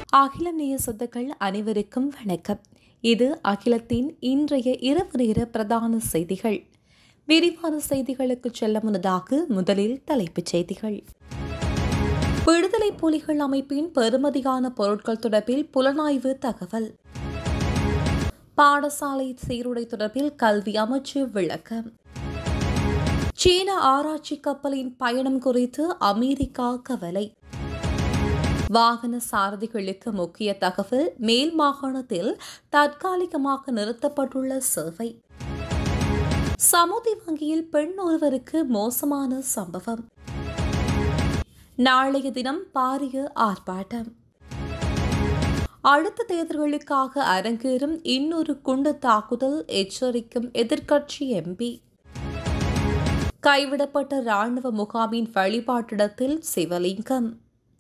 அகில நேய சொத்துக்கள் அனைவருக்கும் வணக்கம் இது அகிலத்தின் இன்றைய இரவு நேர பிரதான செய்திகள் விரிவான செய்திகளுக்கு செல்ல முன்னதாக முதலில் தலைப்புச் செய்திகள் விடுதலை புலிகள் அமைப்பின் பெறுமதியான பொருட்கள் தொடர்பில் புலனாய்வு தகவல் பாடசாலை சீருடை தொடர்பில் கல்வி அமைச்சு விளக்கம் சீன ஆராய்ச்சி கப்பலின் பயணம் குறித்து அமெரிக்கா கவலை வாகன சாரதிகளுக்கு முக்கிய தகவல் மேல் மாகாணத்தில் தற்காலிகமாக நிறுத்தப்பட்டுள்ள சேவை சமுதி வங்கியில் பெண் ஒருவருக்கு மோசமான சம்பவம் நாளைய தினம் பாரிய ஆர்ப்பாட்டம் அடுத்த தேர்தல்களுக்காக அரங்கேறும் இன்னொரு குண்டு தாக்குதல் எச்சரிக்கும் எதிர்க்கட்சி எம்பி கைவிடப்பட்ட ராணுவ முகாமின் வழிபாட்டிடத்தில் சிவலிங்கம்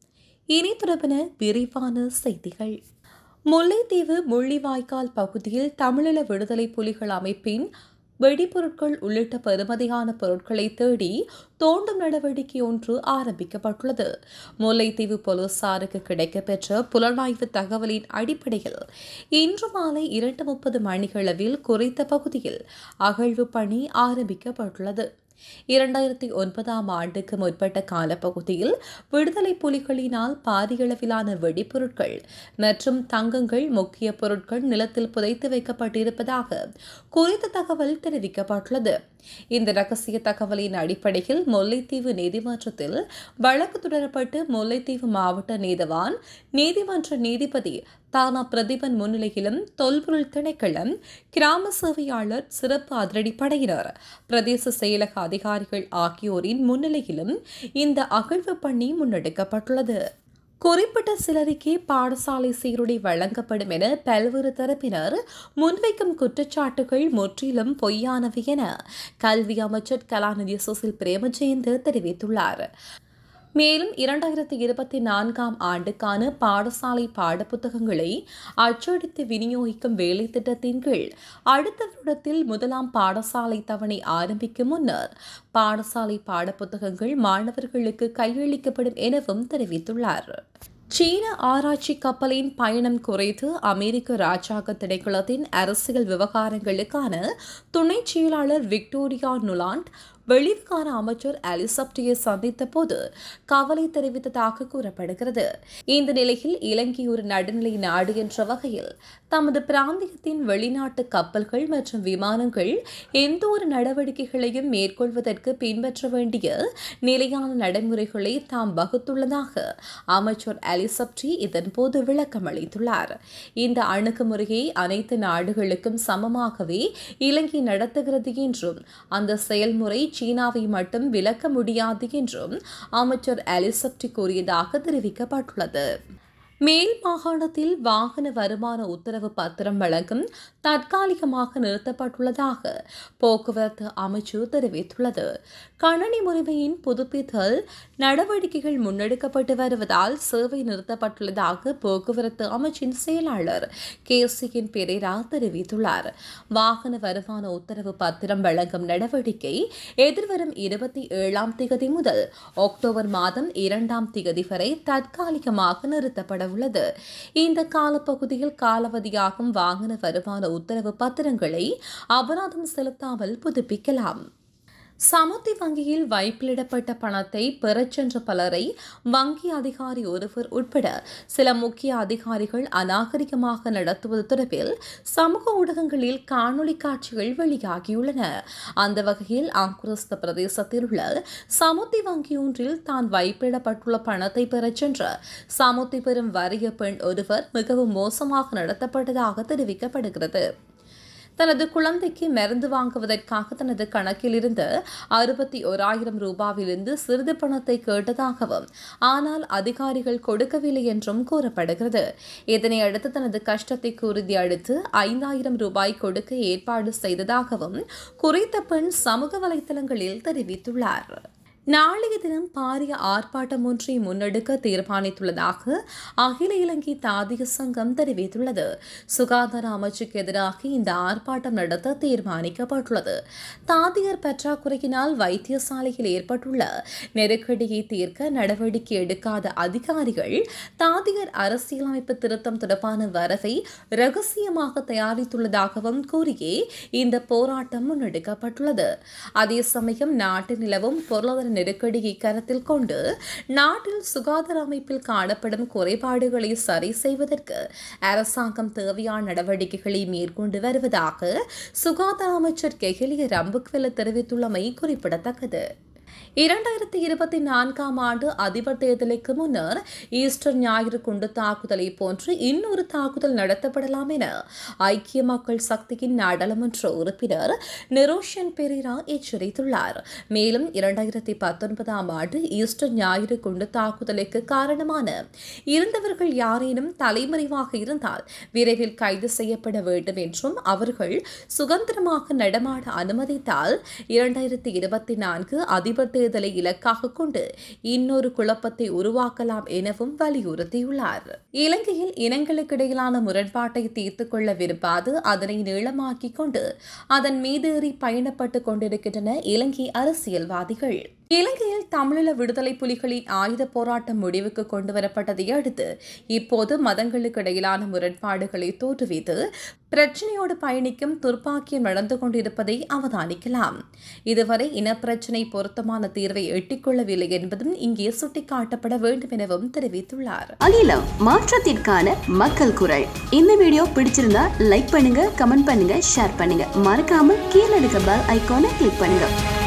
இனி தொடர்பென விரிவான செய்திகள் முல்லைத்தீவு முள்ளிவாய்க்கால் பகுதியில் தமிழீழ விடுதலை புலிகள் அமைப்பின் வெடிபொருட்கள் உள்ளிட்ட பெறுமதியான பொருட்களை தேடி தோண்டும் நடவடிக்கை ஒன்று ஆரம்பிக்கப்பட்டுள்ளது முல்லைத்தீவு போலீசாருக்கு கிடைக்கப்பெற்ற புலனாய்வு தகவலின் அடிப்படையில் இன்று மாலை இரண்டு முப்பது மணிகளவில் குறித்த பகுதியில் அகழ்வு பணி ஆரம்பிக்கப்பட்டுள்ளது இரண்டாயிரத்தி ஒன்பதாம் ஆண்டுக்கு முற்பட்ட காலப்பகுதியில் விடுதலை புலிகளினால் பாரியளவிலான வெடிப்பொருட்கள் மற்றும் தங்கங்கள் முக்கிய பொருட்கள் நிலத்தில் புதைத்து வைக்கப்பட்டிருப்பதாக குறித்த தகவல் தெரிவிக்கப்பட்டுள்ளது இந்த ரகசிய தகவலின் அடிப்படையில் முல்லைத்தீவு நீதிமன்றத்தில் வழக்கு தொடரப்பட்டு முல்லைத்தீவு மாவட்ட நீதவான் நீதிமன்ற நீதிபதி தானா பிரதீபன் முன்னிலையிலும் தொல்பொருள் திணைக்களம் கிராம சேவையாளர் சிறப்பு அதிரடிப்படையினர் பிரதேச செயலக அதிகாரிகள் ஆகியோரின் முன்னிலையிலும் இந்த அகழ்வு பணி முன்னெடுக்கப்பட்டுள்ளது குறிப்பிட்ட சிலருக்கே பாடசாலை சீருடை வழங்கப்படும் என பல்வேறு தரப்பினர் முன்வைக்கும் குற்றச்சாட்டுகள் முற்றிலும் பொய்யானவை என கல்வி அமைச்சர் கலாநிதி சுசில் பிரேமஜெயந்த் தெரிவித்துள்ளார் மேலும் இரண்டாயிரத்தி இருபத்தி நான்காம் ஆண்டுக்கான பாடசாலை பாடப்புத்தகங்களை அச்சடித்து விநியோகிக்கும் வேலை திட்டத்தின் கீழ் அடுத்த வருடத்தில் முதலாம் பாடசாலை தவணை ஆரம்பிக்கும் முன்னர் பாடசாலை பாடப்புத்தகங்கள் மாணவர்களுக்கு கையளிக்கப்படும் எனவும் தெரிவித்துள்ளார் சீன ஆராய்ச்சி கப்பலின் பயணம் குறித்து அமெரிக்க ராஜாங்க திணைக்களத்தின் அரசியல் விவகாரங்களுக்கான துணை செயலாளர் விக்டோரியா நுலாண்ட் வெளிவிகார அமைச்சர் அலிசப்டியை சந்தித்த போது கவலை தெரிவித்ததாக கூறப்படுகிறது இந்த நிலையில் இலங்கை ஒரு நடுநிலை நாடு என்ற வகையில் தமது பிராந்தியத்தின் வெளிநாட்டு கப்பல்கள் மற்றும் விமானங்கள் எந்த ஒரு நடவடிக்கைகளையும் மேற்கொள்வதற்கு பின்பற்ற வேண்டிய நிலையான நடைமுறைகளை தாம் வகுத்துள்ளதாக அமைச்சர் அலிசப்டி இதன்போது விளக்கம் அளித்துள்ளார் இந்த அணுகுமுறையை அனைத்து நாடுகளுக்கும் சமமாகவே இலங்கை நடத்துகிறது என்றும் அந்த செயல்முறை சீனாவை மட்டும் விலக்க முடியாது என்றும் அமைச்சர் அலிசப்டி கூறியதாக தெரிவிக்கப்பட்டுள்ளது மேல் மாகாணத்தில் வாகன வருமான உத்தரவு பத்திரம் வழங்கும் தற்காலிகமாக நிறுத்தப்பட்டுள்ளதாக போக்குவரத்து அமைச்சு தெரிவித்துள்ளது கணனி முறைமையின் புதுப்பித்தல் நடவடிக்கைகள் முன்னெடுக்கப்பட்டு வருவதால் சேவை நிறுத்தப்பட்டுள்ளதாக போக்குவரத்து அமைச்சின் செயலாளர் கே சியின் பெரேரா தெரிவித்துள்ளார் வாகன வருமான உத்தரவு பத்திரம் வழங்கும் நடவடிக்கை எதிர்வரும் இருபத்தி ஏழாம் திகதி முதல் அக்டோபர் மாதம் இரண்டாம் திகதி வரை தற்காலிகமாக நிறுத்தப்பட உள்ளது இந்த காலப்பகுதியில் காலாவதியாகும் வாகன வருமான உத்தரவு பத்திரங்களை அபராதம் செலுத்தாமல் புதுப்பிக்கலாம் சமுத்தி வங்கியில் வைப்பிலிடப்பட்ட பணத்தை பெறச் சென்ற பலரை வங்கி அதிகாரி ஒருவர் உட்பட சில முக்கிய அதிகாரிகள் அநாகரிகமாக நடத்துவது தொடர்பில் சமூக ஊடகங்களில் காணொலி காட்சிகள் வெளியாகியுள்ளன அந்த வகையில் ஆங்குரஸ்த பிரதேசத்தில் உள்ள சமுத்தி வங்கி ஒன்றில் தான் வைப்பிடப்பட்டுள்ள பணத்தை பெறச் சென்ற சமுத்தி பெறும் வறிய பெண் ஒருவர் மிகவும் மோசமாக நடத்தப்பட்டதாக தெரிவிக்கப்படுகிறது தனது குழந்தைக்கு மருந்து வாங்குவதற்காக தனது கணக்கில் இருந்து அறுபத்தி ஓராயிரம் ரூபாவிலிருந்து சிறிது பணத்தை கேட்டதாகவும் ஆனால் அதிகாரிகள் கொடுக்கவில்லை என்றும் கூறப்படுகிறது இதனை அடுத்து தனது கஷ்டத்தை கூறுதி அடுத்து ஐந்தாயிரம் ரூபாய் கொடுக்க ஏற்பாடு செய்ததாகவும் குறித்த பெண் சமூக வலைதளங்களில் தெரிவித்துள்ளார் நாளைய தினம் பாரிய ஆர்ப்பாட்டம் ஒன்றை முன்னெடுக்க தீர்மானித்துள்ளதாக அகில இலங்கை தாதிக சங்கம் தெரிவித்துள்ளது சுகாதார அமைச்சுக்கு எதிராக இந்த ஆர்ப்பாட்டம் நடத்த தீர்மானிக்கப்பட்டுள்ளது தாதியர் பற்றாக்குறையினால் வைத்தியசாலையில் ஏற்பட்டுள்ள நெருக்கடியை தீர்க்க நடவடிக்கை எடுக்காத அதிகாரிகள் தாதியர் அரசியலமைப்பு திருத்தம் தொடர்பான வரவை ரகசியமாக தயாரித்துள்ளதாகவும் கூறியே இந்த போராட்டம் முன்னெடுக்கப்பட்டுள்ளது அதே சமயம் நாட்டில் நிலவும் பொருளாதார நெருக்கடியை கருத்தில் கொண்டு நாட்டில் சுகாதார அமைப்பில் காணப்படும் குறைபாடுகளை சரி செய்வதற்கு அரசாங்கம் தேவையான நடவடிக்கைகளை மேற்கொண்டு வருவதாக சுகாதார அமைச்சர் கெஹலிய ரம்புக்வெல தெரிவித்துள்ளமை குறிப்பிடத்தக்கது இரண்டாயிரத்தி இருபத்தி நான்காம் ஆண்டு அதிபர் தேர்தலுக்கு முன்னர் ஈஸ்டர் ஞாயிறு குண்டு தாக்குதலை போன்று இன்னொரு தாக்குதல் நடத்தப்படலாம் என ஐக்கிய மக்கள் சக்தியின் நாடாளுமன்ற உறுப்பினர் நிரோஷன் பெரேரா எச்சரித்துள்ளார் மேலும் இரண்டாயிரத்தி பத்தொன்பதாம் ஆண்டு ஈஸ்டர் ஞாயிறு குண்டு தாக்குதலுக்கு காரணமான இருந்தவர்கள் யாரேனும் தலைமறைவாக இருந்தால் விரைவில் கைது செய்யப்பட வேண்டும் என்றும் அவர்கள் சுதந்திரமாக நடமாட அனுமதித்தால் இரண்டாயிரத்தி இருபத்தி நான்கு அதிபர் தேர்தலை இலக்காக கொண்டு இன்னொரு குழப்பத்தை உருவாக்கலாம் எனவும் வலியுறுத்தியுள்ளார் இலங்கையில் இனங்களுக்கிடையிலான முரண்பாட்டை தீர்த்துக் கொள்ள விரும்பாது அதனை நீளமாக்கிக் கொண்டு அதன் மீதேறி பயணப்பட்டுக் கொண்டிருக்கின்றன இலங்கை அரசியல்வாதிகள் இலங்கையில் தமிழீழ விடுதலை புலிகளின் ஆயுத போராட்டம் முடிவுக்கு கொண்டுவரப்பட்டதை அடுத்து இப்போது மதங்களுக்கு இடையிலான முரண்பாடுகளை தோற்றுவித்து பிரச்சனையோடு பயணிக்கும் துர்ப்பாக்கியம் நடந்து கொண்டிருப்பதை அவதானிக்கலாம் இதுவரை இனப்பிரச்சினை பொருத்தமான தீர்வை எட்டிக்கொள்ளவில்லை என்பதும் இங்கே சுட்டிக்காட்டப்பட வேண்டும் எனவும் தெரிவித்துள்ளார் அகிலம் மாற்றத்திற்கான மக்கள் குரல் இந்த வீடியோ பிடிச்சிருந்தா லைக் பண்ணுங்க கமெண்ட் பண்ணுங்க ஷேர் பண்ணுங்க மறக்காம கீழே இருக்க பெல் ஐகானை கிளிக் பண்ணுங்க